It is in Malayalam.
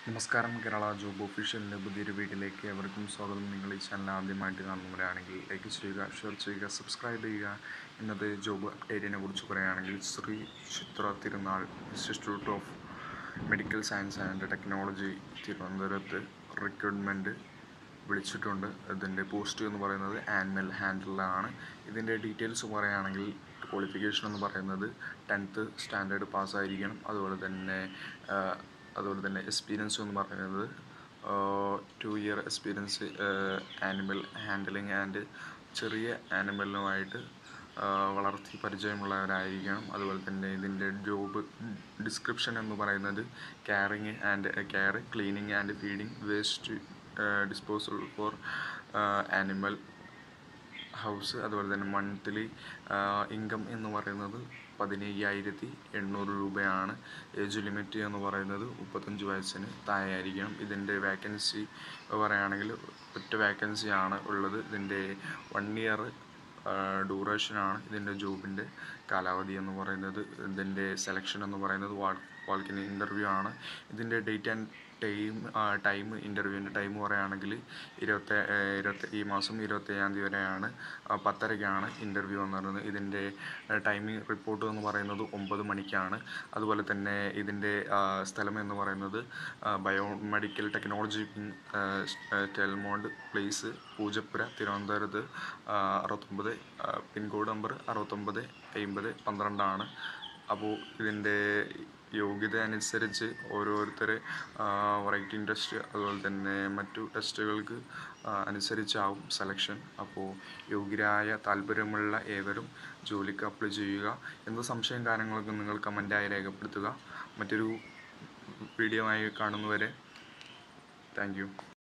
നമസ്കാരം കേരള ജോബ് ഒഫീഷ്യലിൻ്റെ പുതിയൊരു വീഡിയോയിലേക്ക് എവർക്കും സ്വാഗതം നിങ്ങൾ ഈ ചാനൽ ആദ്യമായിട്ട് കാണുന്നവരാണെങ്കിൽ ലൈക്ക് ചെയ്യുക ഷെയർ ചെയ്യുക സബ്സ്ക്രൈബ് ചെയ്യുക ഇന്നത്തെ ജോബ് അപ്ഡേറ്റിനെ കുറിച്ച് പറയുകയാണെങ്കിൽ Sree Chitra Thirunal institute of medical science and technology തിരുവനന്തപുരത്ത് റിക്രൂട്ട്മെൻറ്റ് വിളിച്ചിട്ടുണ്ട് ഇതിൻ്റെ പോസ്റ്റ് എന്ന് പറയുന്നത് ആനുവൽ ഹാൻഡിലാണ് ഇതിൻ്റെ ഡീറ്റെയിൽസ് പറയുകയാണെങ്കിൽ ക്വാളിഫിക്കേഷൻ എന്ന് പറയുന്നത് ടെൻത്ത് സ്റ്റാൻഡേർഡ് പാസ്സായിരിക്കണം അതുപോലെ തന്നെ ആ, അതുപോലെ തന്നെ എക്സ്പീരിയൻസ് എന്ന് പറയുന്നത് two year experience animal handling and ചെറിയ ആനിമലിനുമായിട്ട് വളർത്തി പരിചയമുള്ളവരായിരിക്കണം അതുപോലെ തന്നെ ഇതിൻ്റെ ജോബ് ഡിസ്ക്രിപ്ഷൻ എന്ന് പറയുന്നത് caring and care cleaning and feeding waste disposal for animal house അതുപോലെ തന്നെ മന്ത്ലി ഇൻകം എന്ന് പറയുന്നത് പതിനയ്യായിരത്തി എണ്ണൂറ് രൂപയാണ് ഏജ് ലിമിറ്റ് എന്ന് പറയുന്നത് മുപ്പത്തഞ്ച് വയസ്സിന് താഴെയായിരിക്കണം ഇതിൻ്റെ വേക്കൻസി പറയുകയാണെങ്കിൽ ഒറ്റ വേക്കൻസിയാണ് ഉള്ളത് ഇതിൻ്റെ വൺ ഇയർ ഡ്യൂറേഷനാണ് ഇതിൻ്റെ ജോബിൻ്റെ കാലാവധി എന്ന് പറയുന്നത് ഇതിൻ്റെ സെലക്ഷൻ എന്ന് പറയുന്നത് വാൾ വാൾക്കിൻ ഇൻ്റർവ്യൂ ആണ് ഇതിൻ്റെ ഡേറ്റ് ആൻഡ് ടൈം ടൈം ഇൻ്റർവ്യൂവിൻ്റെ ടൈം പറയുകയാണെങ്കിൽ ഇരുപത്തി ഇരുപത്തി ഈ മാസം ഇരുപത്തേഴാം തീയതി വരെയാണ് ആ, പത്തരയ്ക്കാണ് ഇൻ്റർവ്യൂ എന്ന് പറയുന്നത് ഇതിൻ്റെ ടൈമിംഗ് റിപ്പോർട്ട് എന്ന് പറയുന്നത് ഒമ്പത് മണിക്കാണ് അതുപോലെ തന്നെ ഇതിൻ്റെ ആ, സ്ഥലം എന്ന് പറയുന്നത് biomedical technology Telmond place Poojappura തിരുവനന്തപുരത്ത് ആ, അറുപത്തൊമ്പത് പിൻകോഡ് നമ്പർ അറുപത്തൊമ്പത് അമ്പത് പന്ത്രണ്ടാണ് അപ്പോൾ ഇതിൻ്റെ യോഗ്യത അനുസരിച്ച് ഓരോരുത്തരെ റൈറ്റിംഗ് ടെസ്റ്റ് അതുപോലെ തന്നെ മറ്റു ടെസ്റ്റുകൾക്ക് ആ, അനുസരിച്ചാവും സെലക്ഷൻ അപ്പോൾ യോഗ്യരായ താല്പര്യമുള്ള ഏവരും ജോലിക്ക് അപ്ലൈ ചെയ്യുക എന്ത് സംശയം കാര്യങ്ങളൊക്കെ നിങ്ങൾ കമൻറ്റായി രേഖപ്പെടുത്തുക മറ്റൊരു വീഡിയോ ആയി കാണുന്നവരെ താങ്ക് യു